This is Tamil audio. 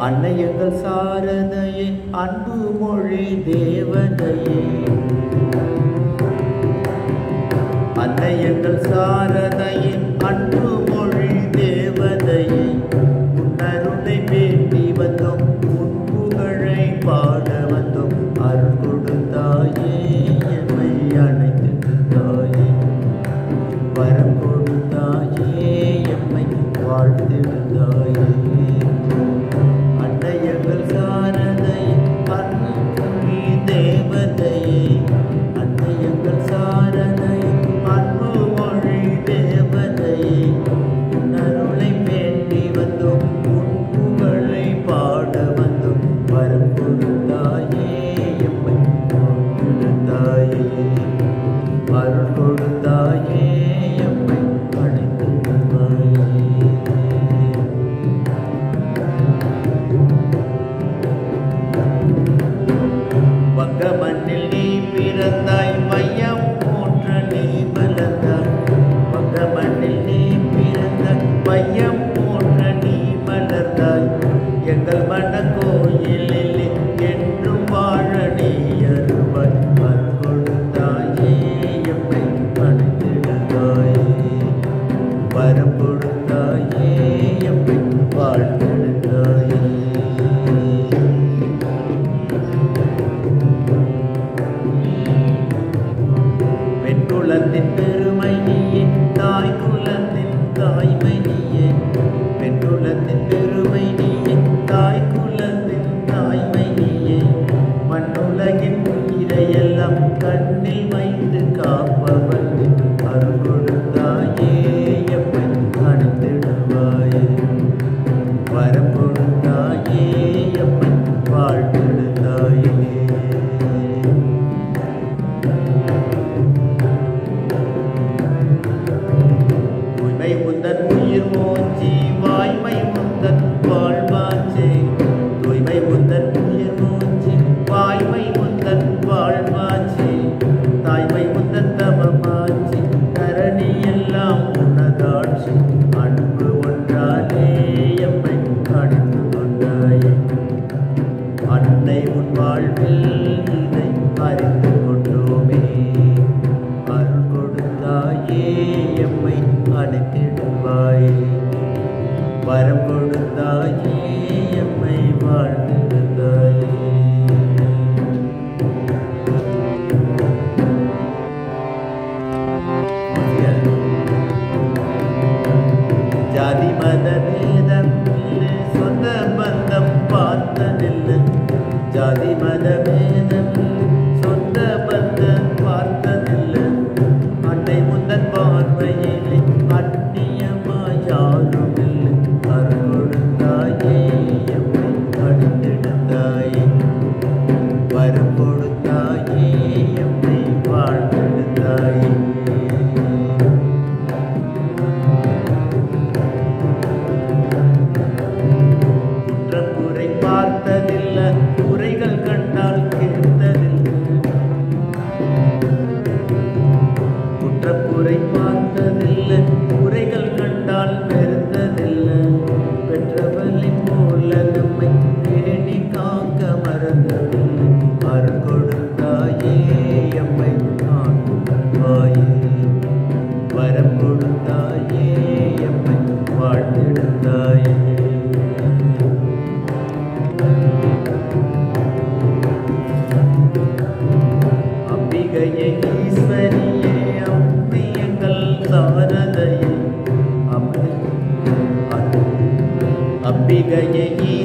அன்னை எங்கள் சாரதையே அன்பு மொழி தேவதையே அன்னை எங்கள் சாரதையே அன்பு மொழி தேவதையே உன்னருளை வேண்டி வந்தோம் உன் புகழை பாட வந்தோம் அருள் கொடுத்தாயே என்னை அழைத்திருந்தாயே வரம் கொடுத்தாயே எம்மை வாழ்த்திருந்தாயே அன்னை எங்கள் சாரதை அன்பு தேவதையே அன்னை எங்கள் சாரதை அன்பு மொழி தேவதையே உன்னருளை வேண்டி வந்தோம் உன் புகழை பாட வந்தோம் வரம் கொடுத்தாயே எம்மை கொடுத்தாயே அருள் கொடுத்தாயே எம்மை அழைத்திருந்தாயே வங்க மண்ணில் நீ பிறந்தாய் மையம் போன்ற நீ மலர்ந்தாய் வங்க மண்ணில் நீ பிறந்தாய் மையம் போன்ற நீ மலர்ந்தாய் எங்கள் மன கோயிலில் என்றும் வாழ நீ அருவாய் அருள் கொடுத்தாயே எம்மை அழைத்திடுதாயே வரம் கொடுத்தாயே எம்மை வாழ்த்திடுதாயே பெண்குலத்தின் பெருமை நீயே தாய் குலத்தின் தாய்மை நீயே பெண்குலத்தின் பெருமை நீயே தாய் குலத்தின் தாய்மை நீயே மண்ணுலகின் உயிரையெல்லாம் கண்ணில் வைத்து காப்பவள் அருள் கொடுத்தாயே எம்மை அணைத்திடுவாயே வரம் கொடுத்தாயே எம்மை வாழ்த்திடுதாயே உண்மை உந்தன் உயிர் மூச்சி வாய்மை உந்தன் வாழ்வாச்சே தூய்மை உந்தன் உயிர் மூச்சி வாய்மை உந்தன் வாழ்வாச்சே தாய்மை உந்தன் தவமாச்சி தரணி எல்லாம் உனதாட்சி அன்பு ஒன்றாலே எம்மை அணிந்து கொண்டாயே அன்னை உன் வாழ்வில் இதை அறிந்து கொண்டோமே அருள் கொடுத்தாயே எம்மை அணைத்திடுவாயே வரம் கொடுத்தாயே எம்மை வாழ்ந்திடுதாயே ஜாதி மத வேதம் இல்லை, சொந்த பந்தம் பார்த்ததில்லை ஜாதி மத வேதம் இல்லை, சொந்த பந்தம் பார்த்ததில்லை அன்னை முந்தன் பார்வையிலே அந்நியமாய் யாரும் இல்லை அருள் கொடுத்தாயே எம்மை அடித்தெடுத்தாயே வரம் கொடுத்தாயே எம்மை வாழ்ந்தெடுத்தாயே குற்றக்குறை பார்த்ததில்லை குறைகள் கண்டால் கேட்டதில்லை குற்றக்குறை பார்த்ததில்லை குறைகள் கண்டால் வெறுத்ததில்லை பெற்றவளை போல நம்மை தேடி காக்க மறந்ததில்லை அருள் கொடுத்தாயே எம்மை காண்பாயே வரம் கொடுத்தாயே எம்மை வாழ்த்திடுத்தாயே அம்பிகையே ஈஸ்வரியே அம்பி எங்கள் சாரதையே அம்பி- அம்பிகையே